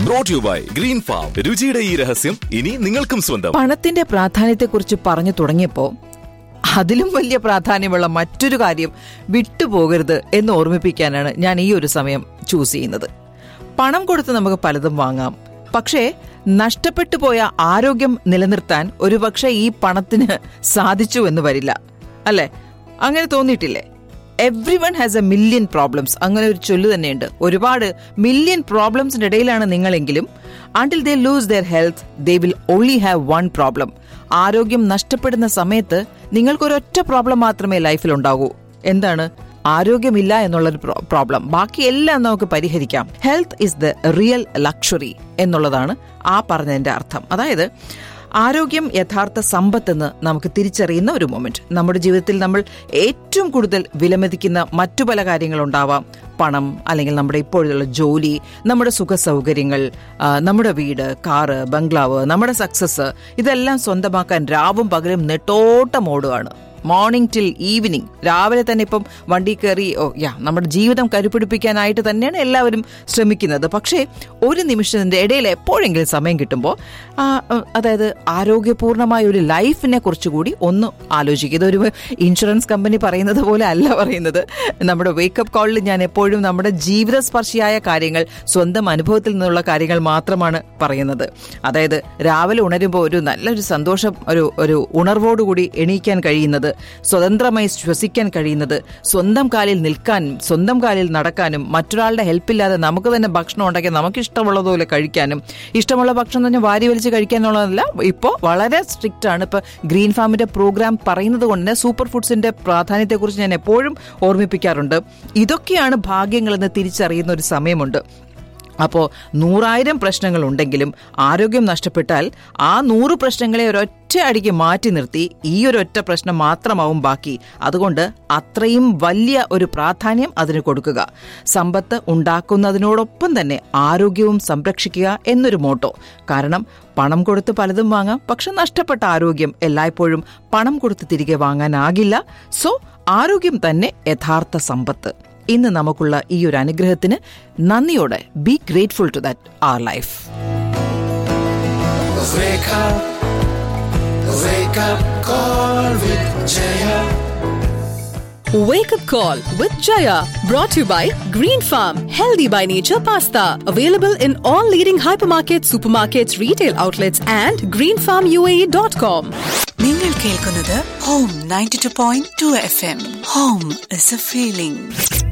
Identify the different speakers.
Speaker 1: Brought you by green farm രുചിയുടെ ഈ രഹസ്യം ഇനി നിങ്ങൾക്കും സ്വന്തം
Speaker 2: പണത്തിന്റെ പ്രാധാന്യത്തെക്കുറിച്ച് പറഞ്ഞു തുടങ്ങിയപ്പോ അതിലും വലിയ പ്രാധാന്യമുള്ള മറ്റൊരു കാര്യം വിട്ടുപോകരുത് എന്ന് ഓർമ്മിപ്പിക്കാനാണ് ഞാൻ ഈ ഒരു സമയം ചൂസ് ചെയ്യുന്നത് പണം കൊടുത്ത് നമുക്ക് പലതും വാങ്ങാം പക്ഷേ നഷ്ടപ്പെട്ടു പോയ ആരോഗ്യം നിലനിർത്താൻ ഒരുപക്ഷെ ഈ പണത്തിന് സാധിച്ചു എന്ന് വരില്ല അല്ലെ അങ്ങനെ തോന്നിയിട്ടില്ലേ everyone has a million problems അങ്ങനെ ഒരു ചൊല്ലു തന്നെയുണ്ട് ഒരുപാട് മില്യൺ പ്രോബ്ലംസിന്റെ ഇടയിലാണ് നിങ്ങളെങ്കിലും until they lose their health they will only have one problem ആരോഗ്യം നഷ്ടപ്പെടുന്ന സമയത്ത് നിങ്ങൾക്കൊരൊറ്റ പ്രോബ്ലം മാത്രമേ ലൈഫിൽ ഉണ്ടാകൂ എന്താണ് ആരോഗ്യമില്ല എന്നുള്ളൊരു പ്രോബ്ലം ബാക്കി എല്ലാം നമുക്ക് പരിഹരിക്കാം health is the real luxury എന്നുള്ളതാണ് ആ പറഞ്ഞതിന്റെ അർത്ഥം അതായത് ആരോഗ്യം യഥാർത്ഥ സമ്പത്തെന്ന് നമുക്ക് തിരിച്ചറിയുന്ന ഒരു മൊമെന്റ് നമ്മുടെ ജീവിതത്തിൽ നമ്മൾ ഏറ്റവും കൂടുതൽ വിലമതിക്കുന്ന മറ്റു പല കാര്യങ്ങളുണ്ടാവാം പണം അല്ലെങ്കിൽ നമ്മുടെ ഇപ്പോഴുള്ള ജോലി നമ്മുടെ സുഖ സൗകര്യങ്ങൾ ആ, നമ്മുടെ വീട് കാറ് ബംഗ്ലാവ് നമ്മുടെ സക്സസ് ഇതെല്ലാം സ്വന്തമാക്കാൻ രാവും പകലും നെട്ടോട്ടം ഓടുകയാണ് മോർണിംഗ് ടിൽ ഈവനിങ് രാവിലെ തന്നെ ഇപ്പം വണ്ടി കയറി ഓ യാ നമ്മുടെ ജീവിതം കരുപിടിപ്പിക്കാനായിട്ട് തന്നെയാണ് എല്ലാവരും ശ്രമിക്കുന്നത് പക്ഷേ ഒരു നിമിഷത്തിന്റെ ഇടയിൽ എപ്പോഴെങ്കിലും സമയം കിട്ടുമ്പോൾ ആ, ഉം, അതായത് ആരോഗ്യപൂർണമായ ഒരു ലൈഫിനെ കുറിച്ചുകൂടി ഒന്ന് ആലോചിക്കുക ഇതൊരു ഇൻഷുറൻസ് കമ്പനി പറയുന്നത് പോലെ അല്ല പറയുന്നത് നമ്മുടെ വേക്കപ്പ് കോളിൽ ഞാൻ എപ്പോഴും നമ്മുടെ ജീവിത സ്പർശിയായ കാര്യങ്ങൾ സ്വന്തം അനുഭവത്തിൽ നിന്നുള്ള കാര്യങ്ങൾ മാത്രമാണ് പറയുന്നത് അതായത് രാവിലെ ഉണരുമ്പോൾ ഒരു നല്ലൊരു സന്തോഷം ഒരു ഒരു ഉണർവോടുകൂടി എണീക്കാൻ കഴിയുന്നത് സ്വതന്ത്രമായി ശ്വസിക്കാൻ കഴിയുന്നത് സ്വന്തം കാലിൽ നിൽക്കാനും സ്വന്തം കാലിൽ നടക്കാനും മറ്റൊരാളുടെ ഹെൽപ്പില്ലാതെ നമുക്ക് തന്നെ ഭക്ഷണം ഉണ്ടാക്കി നമുക്ക് ഇഷ്ടമുള്ളതുപോലെ കഴിക്കാനും ഇഷ്ടമുള്ള ഭക്ഷണം തന്നെ വാരി വലിച്ച് കഴിക്കാനുള്ളതല്ല ഇപ്പോൾ വളരെ സ്ട്രിക്റ്റ് ആണ് ഇപ്പൊ ഗ്രീൻ ഫാമിന്റെ പ്രോഗ്രാം പറയുന്നത് കൊണ്ട് തന്നെ സൂപ്പർ ഫുഡ്സിന്റെ പ്രാധാന്യത്തെക്കുറിച്ച് ഞാൻ എപ്പോഴും ഓർമ്മിപ്പിക്കാറുണ്ട് ഇതൊക്കെയാണ് ഭാഗ്യങ്ങളെന്ന് തിരിച്ചറിയുന്ന ഒരു സമയമുണ്ട് അപ്പോൾ നൂറായിരം പ്രശ്നങ്ങൾ ഉണ്ടെങ്കിലും ആരോഗ്യം നഷ്ടപ്പെട്ടാൽ ആ നൂറ് പ്രശ്നങ്ങളെ ഒരൊറ്റ അടിക്ക് മാറ്റി നിർത്തി ഈ ഒരു ഒറ്റ പ്രശ്നം മാത്രമാവും ബാക്കി അതുകൊണ്ട് അത്രയും വലിയ ഒരു പ്രാധാന്യം അതിന് കൊടുക്കുക സമ്പത്ത് ഉണ്ടാക്കുന്നതിനോടൊപ്പം തന്നെ ആരോഗ്യവും സംരക്ഷിക്കുക എന്നൊരു മോട്ടോ കാരണം പണം കൊടുത്ത് പലതും വാങ്ങാം പക്ഷെ നഷ്ടപ്പെട്ട ആരോഗ്യം എല്ലായ്പ്പോഴും പണം കൊടുത്ത് തിരികെ വാങ്ങാനാകില്ല സോ ആരോഗ്യം തന്നെ യഥാർത്ഥ സമ്പത്ത് ഇന്ന് നമുക്കുള്ള ഈ ഒരു അനുഗ്രഹത്തിന് നന്ദിയോടെ be grateful to that our life
Speaker 3: Wake up, wake up, call with Jaya.
Speaker 4: Wake up call with Jaya brought to you by Green Farm Healthy by Nature Pasta available in all leading hypermarkets, supermarkets, retail outlets and greenfarmuae.com.
Speaker 5: നിങ്ങൾ കേൾക്കുന്നത് home ninety two point two F M home is a feeling